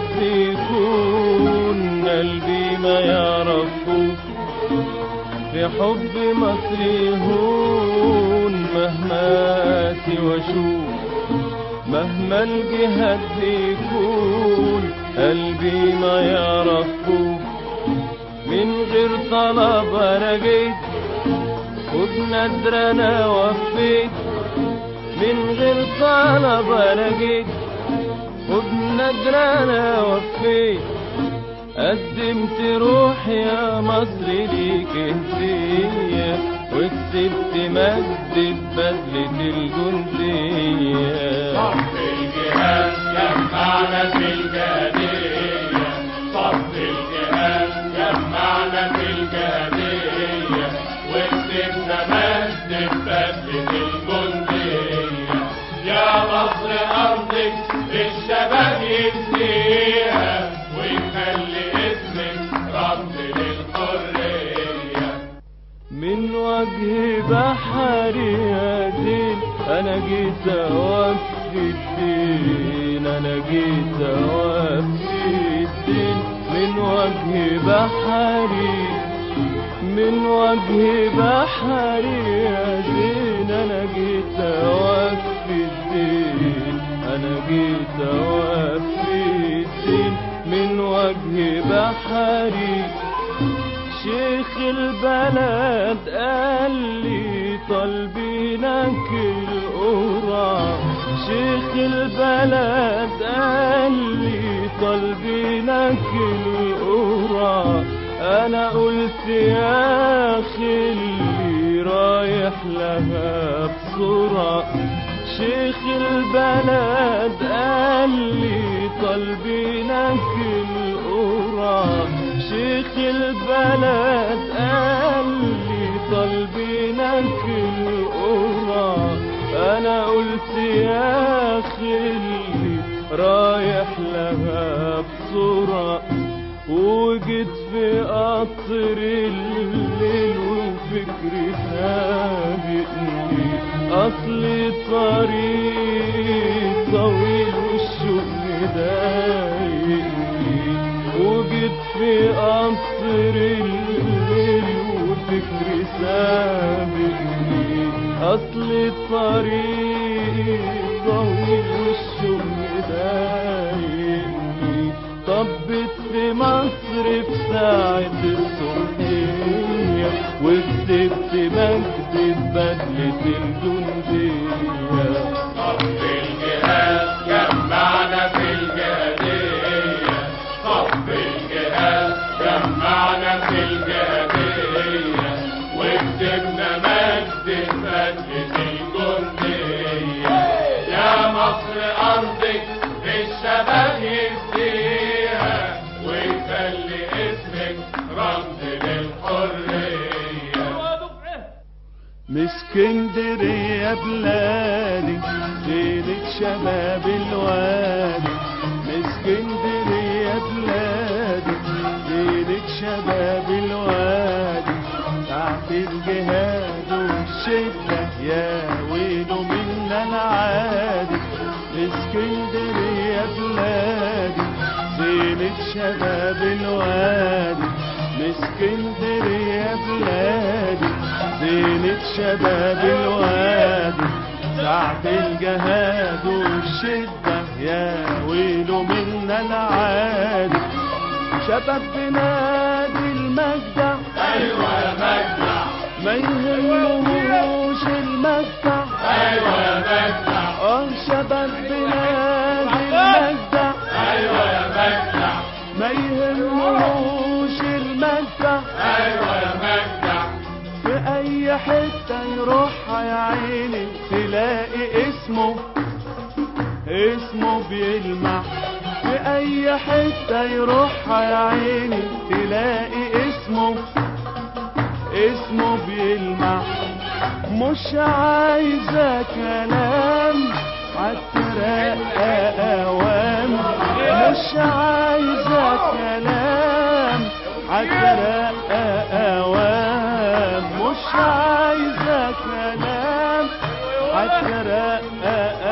بيكون قلبي ما يعرفوش في حب مصر يهون مهما سوى شوف مهما الجهاد بيكون قلبي ما يعرفوش من غير طلب انا جيت وبندر انا وفيت من غير طلب انا جيت وبندر انا وفيت قدمت روحي يا مصر ليك هدية وكسبت مجد بدلة الجندية صف الجهاد جمعنا في الجهادية صف الجهاد جمعنا في الجهادية وكسبنا مجد بدلة الجندية يا مصر أرضك الشباب يسقيها ويخلي اسمك رمز للحرية من وجه بحري يا دين انا جيت اوفي الدين انا جيت اوفي الدين من وجه بحري من وجه بحري يا دين انا جيت اوفي الدين انا جيت اوفي الدين من وجه بحري شيخ البلد قال لي طالبينك القرى شيخ البلد قال لي طالبينك القرى انا قلت يا خلي رايح لها بسرعة شيخ البلد قال لي طالبينك القرى شيخ البلد قال لي طالبينك القرى انا قلت يا خلي رايح لها بسرعة وجيت في قطر الليل وفكري سابقني اصل طريق طويل والشوق ضايقني وجيت في قطر الليل وفكري سابقني اصل الطريق طويل والشوق ضايقني طبت في مصر في ساعة الصبحية وكسبت مجد بدلة الجندية صف الجهاد جمعنا في الجهادية صف الجهاد جمعنا في الجهادية وكسبنا مجد بدلة الجندية يا مصر أرضك الشباب يفديها ويخلي اسمك رمز للحرية من اسكندرية بلادي زينة شباب الوادي من اسكندرية بلادي زينة شباب الوادي ساعة الجهاد والشدة يا ويله منا العادي اسكندرية بلادي زينة شباب الوادي من اسكندرية بلادي زينة شباب الوادي ساعة الجهاد والشدة يا ويله منا العادي شباب بنادي المجدع أيوة يا مجدع ما يهمهوش المجدع أيوة يا مجدع اه شباب بنادي المجدع أيوة يا مجدع ما يهمهوش المجدع أيوة يا مجدع في اي حتة يروحها يا عيني تلاقي اسمه اسمه بيلمع في اي حتة يروحها يا عيني تلاقي اسمه اسمه بيلمع مش عايزة كلام عالترقى اوام مش عايزة كلام عالترقى اوام مش عايزة كلام عالترقى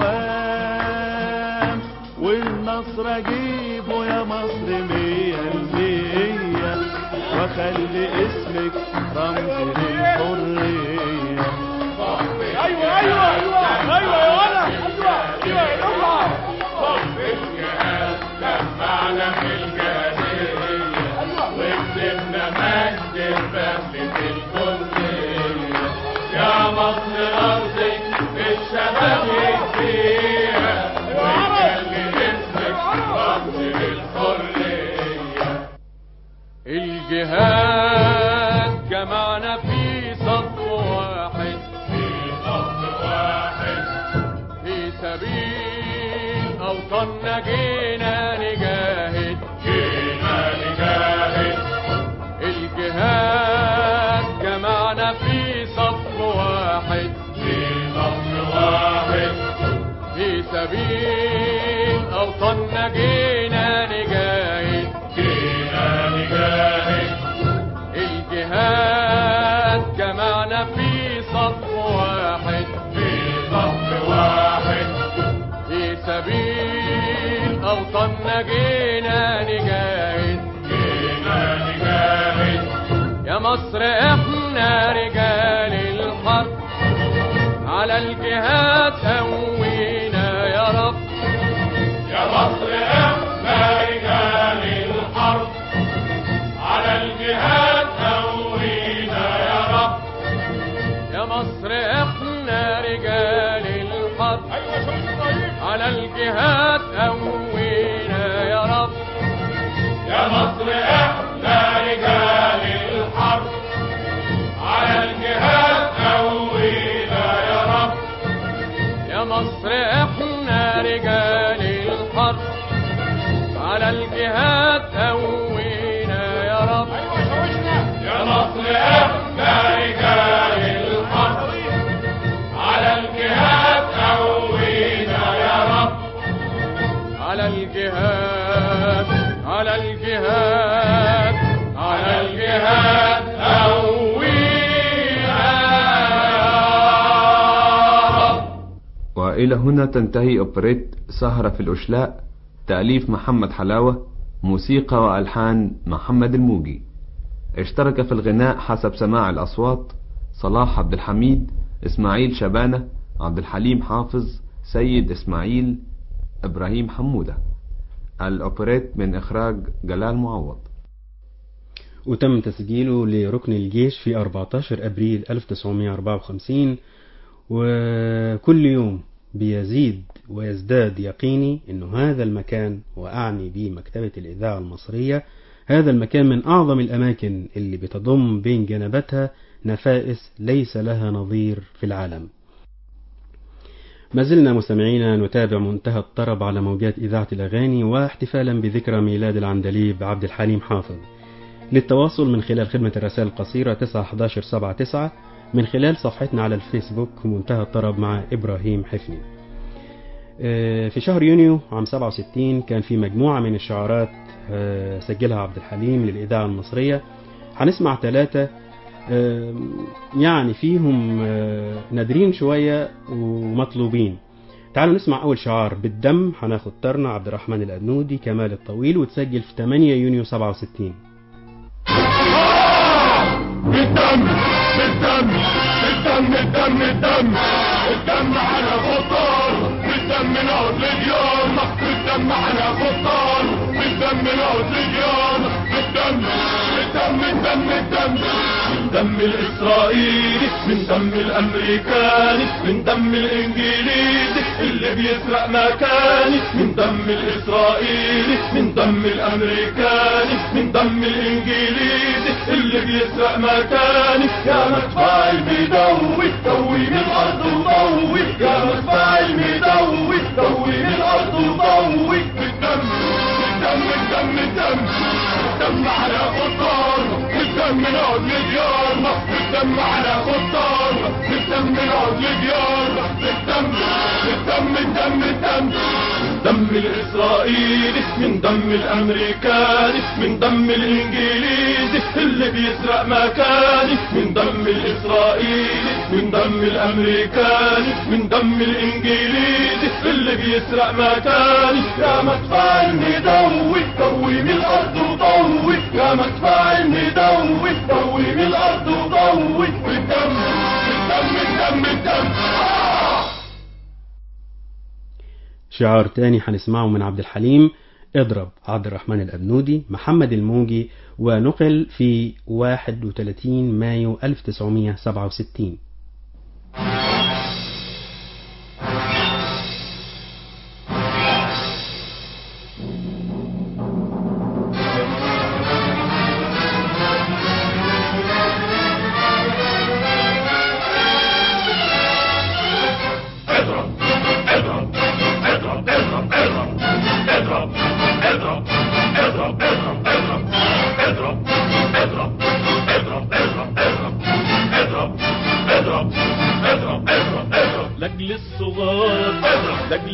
اوام والنصر اجيبه يا مصر مية المية واخلي اسمك رمز للحرية أيوة أيوة أيوة أيوة يا ولد أيوة أيوة صف الجهاد جمعنا في الجهادية وكسبنا مجد بدلة الجندية أوطاننا جينا نجاهد جينا نجاهد الجهاد جمعنا في صف واحد في صف واحد في سبيل أوطاننا جينا نجاهد جينا نجاهد الجهاد جمعنا في صف واحد في صف واحد في سبيل أوطاننا جينا نجاهد جينا نجاهد يا مصر احنا رجال الحرب على الجهاد قوينا يا رب يا مصر احنا رجال الحرب على الجهاد قوينا يا رب يا مصر احنا رجال الحرب على الجهاد قوينا يا رب يا مصر احنا رجال الحرب على الجهاد قوينا يا رب يا مصر احنا رجال الحرب على الجهاد قوينا يا رب يا مصر احنا رجال الحرب على الجهاد قوينا يا رب على الجهاد على الجهاد على الجهاد قوينا يا رب وإلى هنا تنتهي أوبريت سهرة في الأشلاء تأليف محمد حلاوة موسيقى وألحان محمد الموجي اشترك في الغناء حسب سماع الأصوات صلاح عبد الحميد إسماعيل شبانة عبد الحليم حافظ سيد إسماعيل إبراهيم حمودة الأوبريت من إخراج جلال معوض وتم تسجيله لركن الجيش في 14 أبريل 1954 وكل يوم بيزيد ويزداد يقيني أنه هذا المكان وأعني به مكتبة الإذاعة المصرية هذا المكان من أعظم الأماكن اللي بتضم بين جنباتها نفائس ليس لها نظير في العالم ما زلنا مستمعينا نتابع منتهى الطرب على موجات إذاعة الأغاني واحتفالا بذكرى ميلاد العندليب عبد الحليم حافظ للتواصل من خلال خدمة الرسائل القصيرة 91179 من خلال صفحتنا على الفيسبوك منتهى الطرب مع إبراهيم حفني آه، في شهر يونيو عام 67 كان في مجموعة من الشعارات آه، سجلها عبد الحليم للإذاعة المصرية هنسمع ثلاثة آه، يعني فيهم آه، نادرين شوية ومطلوبين تعالوا نسمع أول شعار بالدم هناخد ترنا عبد الرحمن الأدنودي كمال الطويل وتسجل في 8 يونيو 67 بالدم بالدم بالدم الدم الدم الدم على خطار بالدم نعود لديارنا بالدم على خطار بالدم نعود لديارنا بالدم بالدم الدم الدم من دم الاسرائيلي من دم الامريكاني من دم الانجليزي اللي بيسرق مكاني من دم الاسرائيلي من دم الامريكاني من دم الانجليزي اللي بيسرق مكاني يا مدفع المدوي دوي من الارض وضوي يا مدفع المدوي دوي من الارض وضوي بالدم بالدم الدم الدم الدم على خطارنا بالدم نقعد لديارنا بالدم على خطارنا بالدم نقعد لديارنا بالدم بالدم الدم الدم دم الاسرائيلي من دم الامريكاني من دم الانجليزي اللي بيسرق مكاني من دم الاسرائيلي من دم الامريكاني من دم الانجليزي اللي بيسرق مكاني يا مدفع المدوي دوي من الارض وضوي يا مدفع المدوي دوي من الارض وضوي بالدم بالدم الدم الدم آه! شعار تاني هنسمعه من عبد الحليم اضرب عبد الرحمن الأبنودي محمد الموجي ونقل في 31 مايو 1967 اضرب اضرب اضرب اضرب اضرب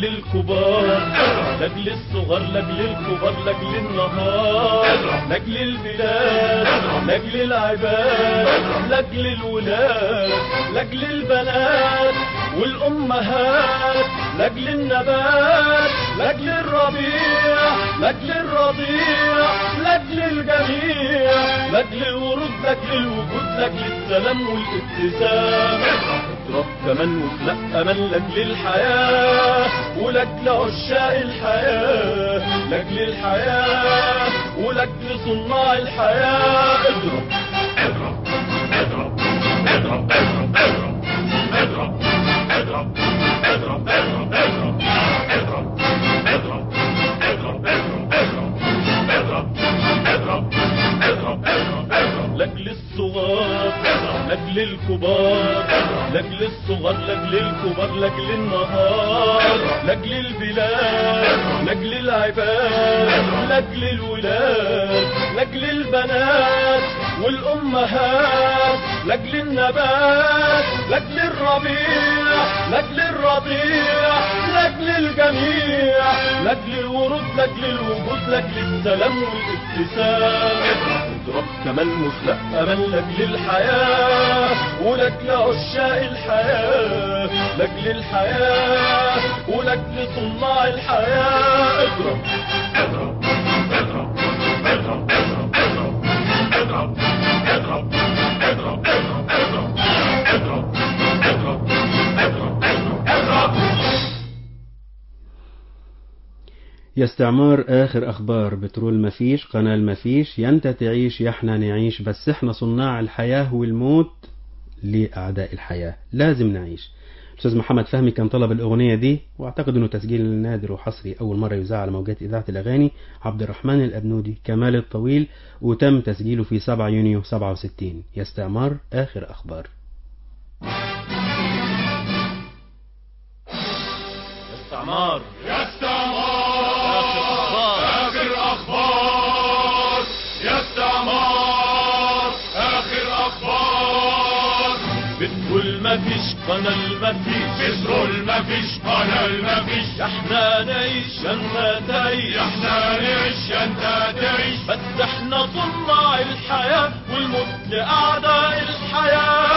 لاجل الكبار لاجل الصغار لاجل الكبار لاجل النهار لاجل البلاد لاجل العباد لاجل الولاد لاجل البنات والامهات لاجل النبات لاجل الربيع لاجل الرضيع لاجل الجميع لاجل الورود لاجل الوجود لاجل السلام والابتسام اضرب كمان واخلق امل لاجل الحياه ولاجل عشاق الحياه لاجل الحياه ولاجل صناع الحياه اضرب اضرب اضرب اضرب اضرب اضرب اضرب اضرب اضرب اضرب اضرب اضرب اضرب اضرب اضرب اضرب اضرب اضرب اضرب لاجل الصغار لاجل الكبار لاجل الصغار لاجل الكبار لاجل النهار لاجل البلاد لاجل العباد لاجل الولاد لاجل البنات والامهات لاجل النبات لاجل الربيع لاجل الرضيع لاجل الجميع لاجل الورود لاجل الوجود لاجل السلام والابتسام اضرب كمان مخلق امل لاجل الحياه ولاجل عشاق الحياه لاجل الحياه ولاجل صناع الحياه اضرب اضرب اضرب اضرب اضرب اضرب اضرب اضرب اضرب اضرب اضرب اضرب اضرب اضرب اضرب يا استعمار آخر أخبار بترول مفيش قناة مفيش يا أنت تعيش يا احنا نعيش بس احنا صناع الحياة والموت لأعداء الحياة لازم نعيش الأستاذ محمد فهمي كان طلب الأغنية دي وأعتقد أنه تسجيل نادر وحصري أول مرة يذاع على موجات إذاعة الأغاني عبد الرحمن الأبنودي كمال الطويل وتم تسجيله في 7 يونيو 67 يا استعمار آخر أخبار استعمار يا استعمار آخر أخبار يا استعمار آخر أخبار بتقول مفيش قناة مفيش بترول مفيش قناة مفيش احنا نعيش يا انت تعيش احنا نعيش يا انت تعيش بس احنا صناع الحياة والموت لأعداء الحياة